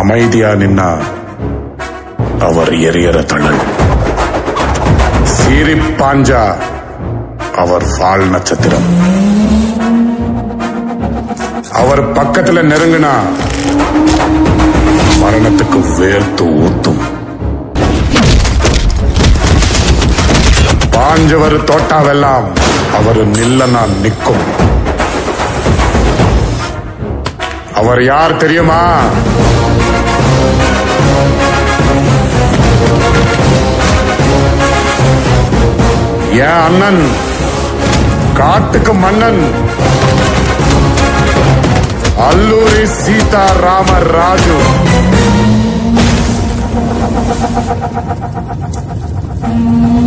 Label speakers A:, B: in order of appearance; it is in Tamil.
A: அமைதியா நின்னா அவர் எரியற தழல் சீறி பாஞ்சா அவர் வால் நட்சத்திரம் அவர் பக்கத்துல நெருங்கினா மரணத்துக்கு வேர்த்து ஊத்தும் பாஞ்சவர் தோட்டாவெல்லாம் அவர் நில்லனா நிக்கும் அவர் யார் தெரியுமா என் அண்ணன் காட்டுக்கு மன்னன் அல்லூரி சீதாராம ராஜு
B: ஆ